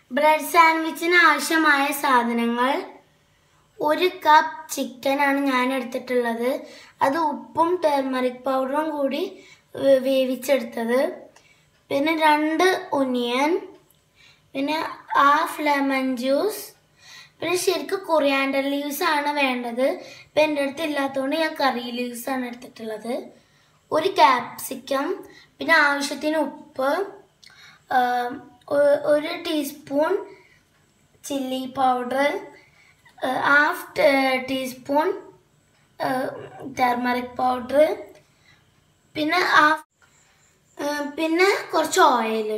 Bread സാൻഡ്വിച്ചിന് ആവശ്യമായ സാധനങ്ങൾ ഒരു കപ്പ് ചിക്കനാണ് ഞാൻ എടുത്തിട്ടുള്ളത് അത് ഉപ്പും ടെർമറിക് പൗഡറും കൂടി വേ- വേവിച്ചെടുത്തത് പിന്നെ രണ്ട് ഒനിയൻ പിന്നെ ഹാഫ് ലെമൺ ജ്യൂസ് പിന്നെ ശരിക്കും കൊറിയാൻഡർ ലീവ്സ് ആണ് വേണ്ടത് ഇപ്പം എൻ്റെ അടുത്ത് ഇല്ലാത്തതുകൊണ്ട് ഞാൻ കറി ലീവ്സ് ആണ് എടുത്തിട്ടുള്ളത് ഒരു ക്യാപ്സിക്കം പിന്നെ ആവശ്യത്തിന് ഉപ്പ് ആം, ഒ- ഒരു teaspoon chilli powder half teaspoon turmeric powder പിന്നെ ഹാഫ് പിന്നെ കുറച്ച് ഓയിൽ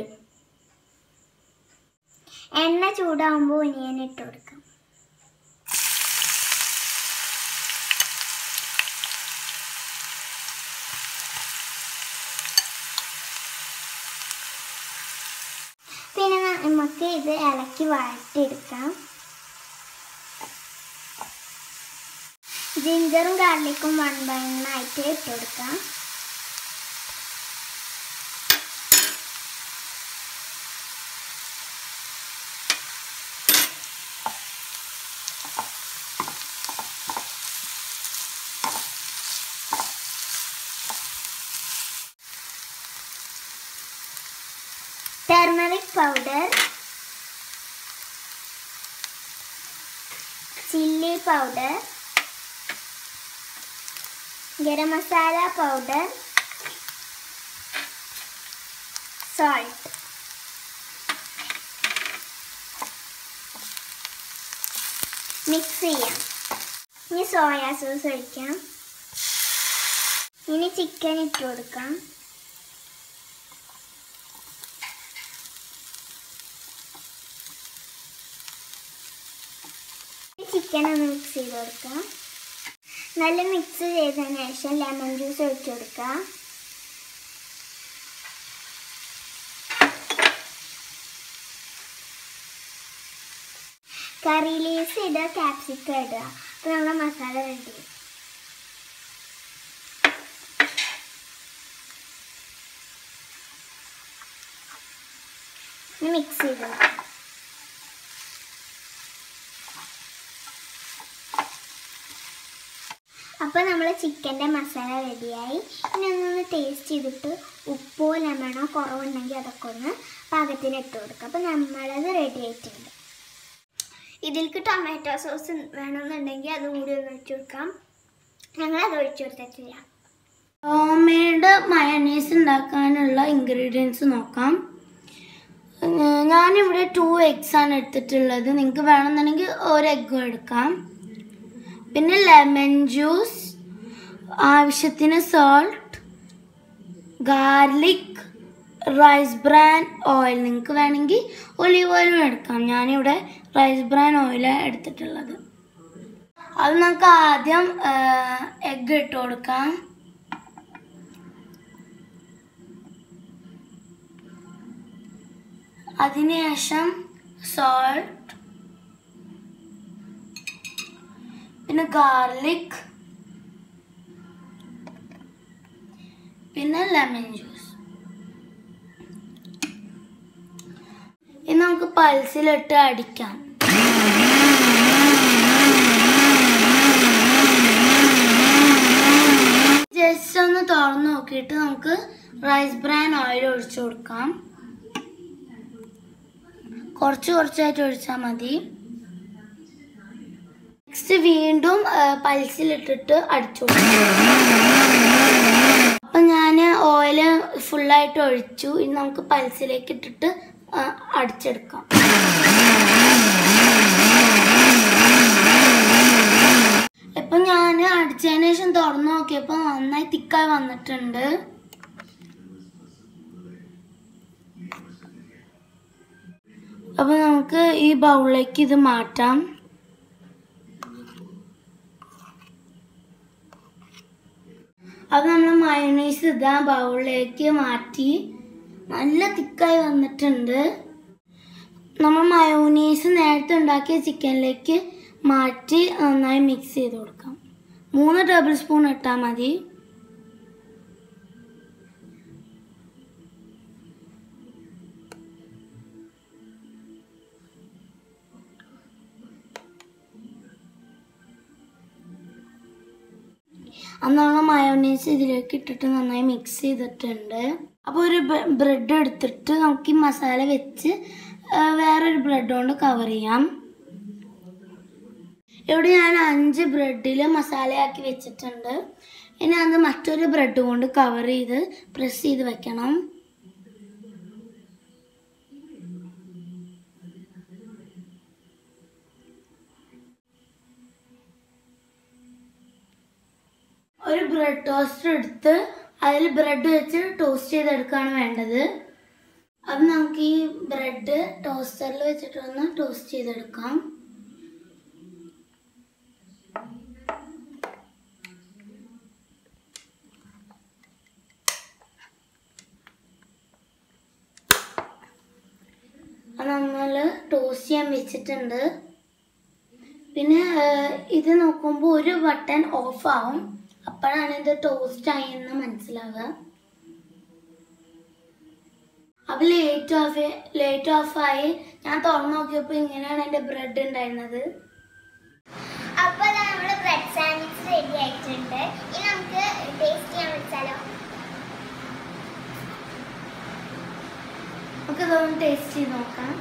എണ്ണ ചൂടാവുമ്പോൾ ഒനിയൻ ഇട്ട് കൊടുക്കാം പിന്നെ ന- നമുക്ക് ഇത് ഇളക്കി വഴറ്റിയെടുക്കാം ജിഞ്ചറും ഗാർലിക്കും വൺ ബൈ ആയിട്ട് ഇട്ട് കൊടുക്കാം turmeric powder chilli powder garam masala powder salt mix ചെയ്യാം ഇനി സോയാ സോസ് ഒഴിക്കാം ഇനി ചിക്കൻ ഇട്ട് കൊടുക്കാം ചിക്കൻ ഒന്ന് മിക്സ് ചെയ്ത് കൊടുക്കാം നല്ല മിക്സ് ചെയ്തതിന് ശേഷം ലെമൺ ജ്യൂസ് ഒഴിച്ചു കൊടുക്കാം കറി ലീവ്സ് ഇടുക ക്യാപ്സിക്കം ഇടുക അപ്പോൾ നമ്മുടെ മസാല റെഡി മിക്സ് ചെയ്ത് കൊടുക്കാം അപ്പോൾ നമ്മൾ ചിക്കൻ്റെ മസാല റെഡിയായി ഇനി ഒന്നൊന്ന് ടേസ്റ്റ് ചെയ്തിട്ട് ഉപ്പോ ലെമണോ കുറവുണ്ടെങ്കിൽ അതൊക്കെ ഒന്ന് പാകത്തിന് ഇട്ട് കൊടുക്കുക അപ്പോൾ നമ്മളത് റെഡി ആയിട്ടുണ്ട് ഇതിലേക്ക് ടൊമാറ്റോ സോസ് വേണമെന്നുണ്ടെങ്കിൽ അതും കൂടി ഒന്ന് ഒഴിച്ചു കൊടുക്കാം ഞങ്ങളത് ഒഴിച്ചു കൊടുത്തിട്ടില്ല ഹോം മെയ്ഡ് മയണൈസ് ഉണ്ടാക്കാനുള്ള ഇൻഗ്രീഡിയൻസ് നോക്കാം ഏർ ഞാനിവിടെ ടു എഗ്സ് ആണ് എടുത്തിട്ടുള്ളത് നിങ്ങൾക്ക് വേണമെന്നുണ്ടെങ്കിൽ ഒരു എഗ്ഗും എടുക്കാം പിന്നെ ലെമൺ ജ്യൂസ് ആവശ്യത്തിന് salt garlic rice bran oil നിങ്ങൾക്ക് വേണമെങ്കിൽ ഒലീവ് ഓയിലും എടുക്കാം ഞാനിവിടെ റൈസ് ബ്രാൻ ഓയിലാണ് എടുത്തിട്ടുള്ളത് അത് നമുക്ക് ആദ്യം എഗ്ഗ് ഇട്ട് കൊടുക്കാം അതിനുശേഷം സോൾട്ട് പിന്നെ ഗാർലിക് പിന്നെ ലെമൺ ജ്യൂസ് ഇനി നമുക്ക് പൾസിലിട്ട് അടിക്കാം ജസ്റ്റ് ഒന്ന് തുറന്ന് നോക്കിയിട്ട് നമുക്ക് റൈസ് ബ്രാൻ ഓയിൽ ഒഴിച്ചു കൊടുക്കാം കുറച്ച് കുറച്ചായിട്ട് ഒഴിച്ചാൽ മതി നെക്സ്റ്റ് വീണ്ടും പൾസിലിട്ടിട്ട് അടിച്ചു കൊടുക്കാം അപ്പം ഞാൻ ഓയില് ഫുള്ളായിട്ട് ഒഴിച്ചു ഇനി നമുക്ക് പൾസിലേക്ക് ഇട്ടിട്ട് ആ, അടിച്ചെടുക്കാം ഇപ്പം ഞാൻ അടിച്ചതിന് ശേഷം തുറന്നു നോക്കിയപ്പോൾ നന്നായി തിക്കായി വന്നിട്ടുണ്ട് അപ്പോൾ നമുക്ക് ഈ ബൗളിലേക്ക് ഇത് മാറ്റാം അപ്പോൾ നമ്മൾ മയോണൈസ് ഇതാ ബൗളിലേക്ക് മാറ്റി നല്ല തിക്കായി വന്നിട്ടുണ്ട് നമ്മൾ മയോണൈസ് നേരത്തെ ഉണ്ടാക്കിയ ചിക്കനിലേക്ക് മാറ്റി നന്നായി മിക്സ് ചെയ്ത് കൊടുക്കാം മൂന്ന് ടേബിൾ സ്പൂൺ ഇട്ടാൽ മതി അന്നുള്ള മയോണൈസ് ഇതിലേക്ക് ഇട്ടിട്ട് നന്നായി മിക്സ് ചെയ്തിട്ടുണ്ട് അപ്പോൾ ഒരു ബ്രെഡ് എടുത്തിട്ട് നമുക്ക് ഈ മസാല വെച്ച് ആ, വേറൊരു ബ്രെഡ് കൊണ്ട് കവർ ചെയ്യാം ഇവിടെ ഞാൻ അഞ്ച് ബ്രെഡിൽ മസാലയാക്കി വെച്ചിട്ടുണ്ട് ഇനി അത് മറ്റൊരു ബ്രെഡ് കൊണ്ട് കവർ ചെയ്ത് പ്രസ് ചെയ്ത് വെക്കണം ഒരു ബ്രെഡ് ടോസ്റ്റർ എടുത്ത് അതിൽ ബ്രെഡ് വെച്ച് ടോസ്റ്റ് ചെയ്തെടുക്കുകയാണ് വേണ്ടത് അത് നമുക്ക് ഈ ബ്രെഡ് ടോസ്റ്ററിൽ വെച്ചിട്ടൊന്ന് ടോസ്റ്റ് ചെയ്തെടുക്കാം അത് നമ്മൾ ടോസ്റ്റ് ചെയ്യാൻ വെച്ചിട്ടുണ്ട് പിന്നെ ഏഹ്, ഇത് നോക്കുമ്പോൾ ഒരു ബട്ടൺ ഓഫ് ആവും അപ്പോഴാണ് ഇത് ടോസ്റ്റ് ആയി എന്ന് മനസ്സിലാവുക അപ്പോൾ ലേറ്റ് ഓഫ് ലേറ്റ് ഓഫ് ആയി ഞാൻ തുറന്നു നോക്കിയപ്പോൾ ഇങ്ങനെയാണ് എൻ്റെ ബ്രെഡ് ഉണ്ടായിരുന്നത് അപ്പോൾ നമ്മുടെ ബ്രെഡ് സാൻഡ്വിച്ച് റെഡി ആയിട്ടുണ്ട് ഇനി നമുക്ക് ടേസ്റ്റ് ചെയ്യാൻ വെച്ചാലോ നമുക്ക് ഇതൊന്ന് ടേസ്റ്റ് ചെയ്ത് നോക്കാം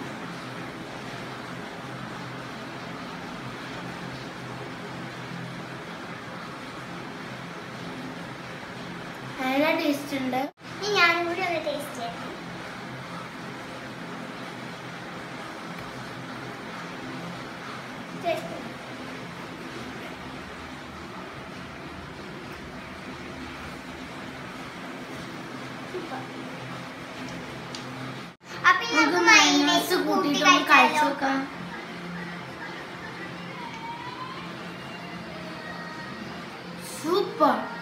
നല്ല ടേസ്റ്റ് ഉണ്ട് ഇനി ഞാനും കൂടി ഒന്ന് ടേസ്റ്റ് ചെയ്യാം Taste. Super. അപ്പൊ ഇനി നമുക്ക് നമുക്ക് മൈനസ് മൈനസ് കൂട്ടി കൂട്ടിയിട്ട് ഒന്ന് കഴിച്ചു കഴിച്ചാലോ നോക്കാം സൂപ്പർ